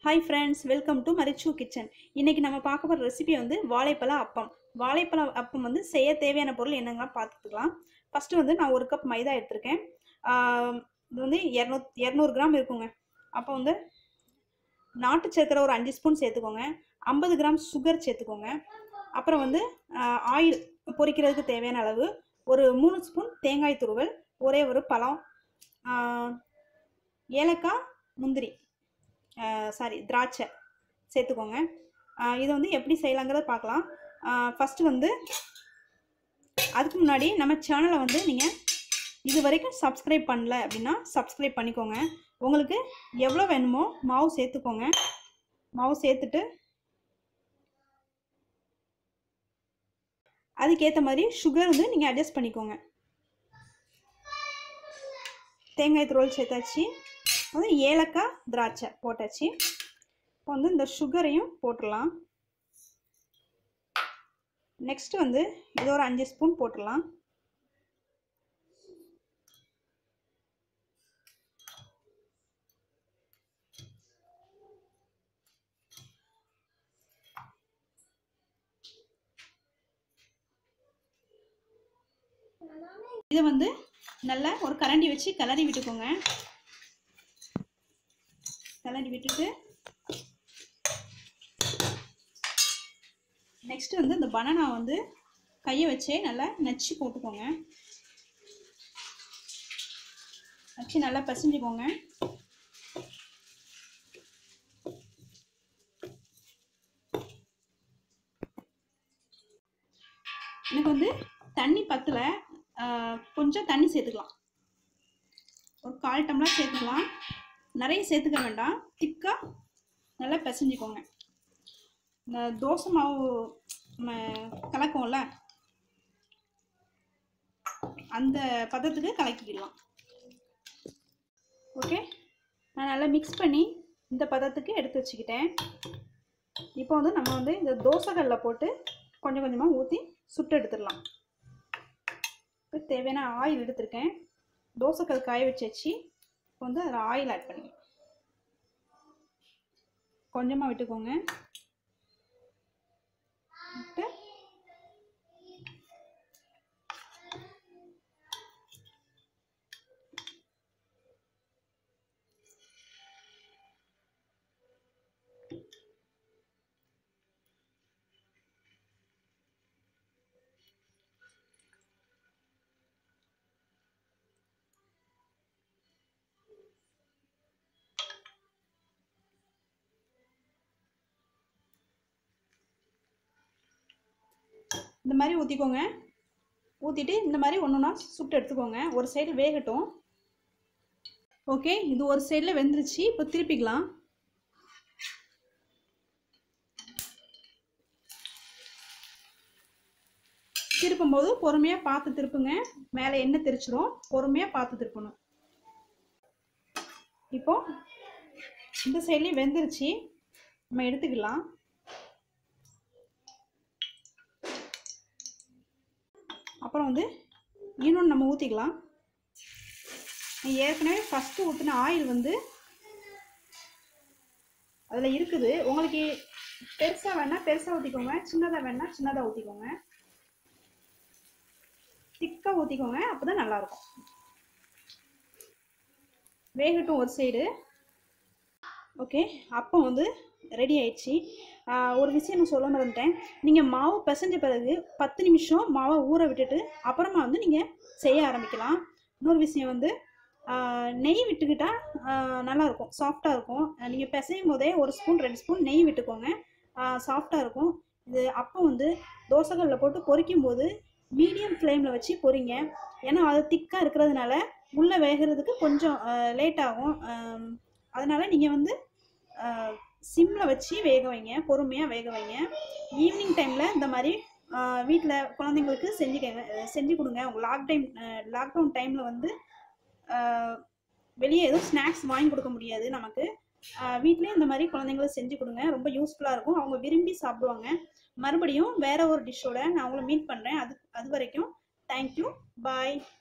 hi friends welcome to மரிச்சு kitchen இன்னைக்கு நம்ம பார்க்க போகிற ரெசிபி வந்து வாழைப்பழ அப்பம் வாழைப்பழ அப்பம் வந்து செய்ய தேவையான பொருள் என்னங்கலாம் பார்த்துக்கலாம் ஃபஸ்ட்டு வந்து நான் ஒரு கப் மைதா எடுத்திருக்கேன் ஆஹ் இது வந்து இரநூ இரநூறு கிராம் இருக்குங்க அப்போ வந்து நாட்டு சர்க்கரை ஒரு அஞ்சு ஸ்பூன் சேர்த்துக்கோங்க ஐம்பது கிராம் சுகர் சேர்த்துக்கோங்க அப்புறம் வந்து ஆயில் பொரிக்கிறதுக்கு தேவையான அளவு ஒரு மூணு ஸ்பூன் தேங்காய் துருவல் ஒரே ஒரு பழம் ஆஹ் ஏலக்காய் முந்திரி சாரி திராட்சை சேர்த்துக்கோங்க ஆஹ் இதை வந்து எப்படி செய்யலாங்கிறத பார்க்கலாம் ஃபஸ்ட்டு வந்து அதுக்கு முன்னாடி நம்ம சேனலை வந்து நீங்கள் இது வரைக்கும் சப்ஸ்கிரைப் பண்ணல அப்படின்னா சப்ஸ்கிரைப் பண்ணிக்கோங்க உங்களுக்கு எவ்வளோ வேணுமோ மாவு சேர்த்துக்கோங்க மாவு சேர்த்துட்டு அதுக்கேற்ற மாதிரி சுகர் வந்து நீங்கள் அட்ஜஸ்ட் பண்ணிக்கோங்க தேங்காய் துருவல் சேர்த்தாச்சு வந்து ஏலக்காய் திராட்சை போட்டாச்சு இப்போ வந்து இந்த சுகரையும் போட்டுடலாம் நெக்ஸ்ட் வந்து இது ஒரு அஞ்சு ஸ்பூன் போட்டுடலாம் இதை வந்து நல்லா ஒரு கரண்டி வச்சு கிளறி விட்டுக்கோங்க கிளறி விட்டுட்டு நெக்ஸ்ட் வந்து இந்த பனானா வந்து கையை வச்சே நல்லா நச்சு போட்டுக்கோங்க நச்சு நல்லா பசிஞ்சுக்கோங்க எனக்கு வந்து தண்ணி பத்தில் கொஞ்சம் தண்ணி சேர்த்துக்கலாம் ஒரு கால் டம்ளர் சேர்த்துக்கலாம் நிறைய சேர்த்துக்க வேண்டாம் திக்காக நல்லா பிசைஞ்சிக்கோங்க இந்த தோசை மாவு நம்ம கலக்கும்ல அந்த பதத்துக்கு கலக்கிக்கலாம் ஓகே நான் நல்லா மிக்ஸ் பண்ணி இந்த பதத்துக்கு எடுத்து வச்சுக்கிட்டேன் இப்போ வந்து நம்ம வந்து இந்த தோசைகளில் போட்டு கொஞ்சம் கொஞ்சமாக ஊற்றி சுட்டு எடுத்துடலாம் இப்போ தேவையான ஆயில் எடுத்திருக்கேன் தோசைக்கல் காய வச்சு வச்சு இப்போ வந்து அதில் ஆயில் ஆட் பண்ணி கொஞ்சமாக விட்டுக்கோங்க விட்டு இந்த மாதிரி ஊற்றிக்கோங்க ஊற்றிட்டு இந்த மாதிரி ஒன்று ஒன்றா சுட்டு எடுத்துக்கோங்க ஒரு சைடு வேகட்டும் ஓகே இது ஒரு சைடில் வெந்துருச்சு இப்போ திருப்பிக்கலாம் திருப்பும்போது பொறுமையாக பார்த்து திருப்புங்க மேலே எண்ணெய் தெரிச்சிரும் பொறுமையாக பார்த்து திருப்பணும் இப்போ இந்த சைட்லேயும் வெந்துருச்சு நம்ம எடுத்துக்கலாம் அப்புறம் வந்து இன்னொன்று நம்ம ஊற்றிக்கலாம் ஏற்கனவே ஃபஸ்ட்டு ஊற்றின ஆயில் வந்து அதில் இருக்குது உங்களுக்கு பெருசாக வேணால் பெருசாக ஊற்றிக்கோங்க சின்னதாக வேணால் சின்னதாக ஊற்றிக்கோங்க திக்காக ஊற்றிக்கோங்க அப்போ தான் நல்லாயிருக்கும் வேகட்டும் ஒரு சைடு ஓகே அப்போ வந்து ரெடி ஆயிடுச்சு ஒரு விஷயம் நான் சொல்ல மறந்துட்டேன் நீங்கள் மாவு பிசைஞ்ச பிறகு பத்து நிமிஷம் மாவை ஊற விட்டுட்டு அப்புறமா வந்து நீங்கள் செய்ய ஆரம்பிக்கலாம் இன்னொரு விஷயம் வந்து நெய் விட்டுக்கிட்டால் நல்லாயிருக்கும் சாஃப்டாக இருக்கும் நீங்கள் பிசையும் போதே ஒரு ஸ்பூன் ரெண்டு ஸ்பூன் நெய் விட்டுக்கோங்க சாஃப்டாக இருக்கும் இது அப்போ வந்து தோசைகளில் போட்டு பொரிக்கும் போது மீடியம் ஃப்ளேமில் வச்சு பொரிங்க ஏன்னா அது திக்காக இருக்கிறதுனால உள்ளே வேகிறதுக்கு கொஞ்சம் லேட் ஆகும் அதனால் நீங்கள் வந்து சிம்மில் வச்சு வேக வைங்க பொறுமையாக வேக வைங்க ஈவினிங் டைமில் இந்த மாதிரி வீட்டில் குழந்தைங்களுக்கு செஞ்சுக்கங்க செஞ்சு கொடுங்க உங்கள் லாக் டைம் லாக்டவுன் டைமில் வந்து வெளியே எதுவும் ஸ்நாக்ஸ் வாங்கி கொடுக்க முடியாது நமக்கு வீட்லேயே இந்த மாதிரி குழந்தைங்களுக்கு செஞ்சு கொடுங்க ரொம்ப யூஸ்ஃபுல்லாக இருக்கும் அவங்க விரும்பி சாப்பிடுவாங்க மறுபடியும் வேற ஒரு டிஷ்ஷோட நான் உங்களை மீட் பண்ணுறேன் அது அது வரைக்கும் தேங்க்யூ பாய்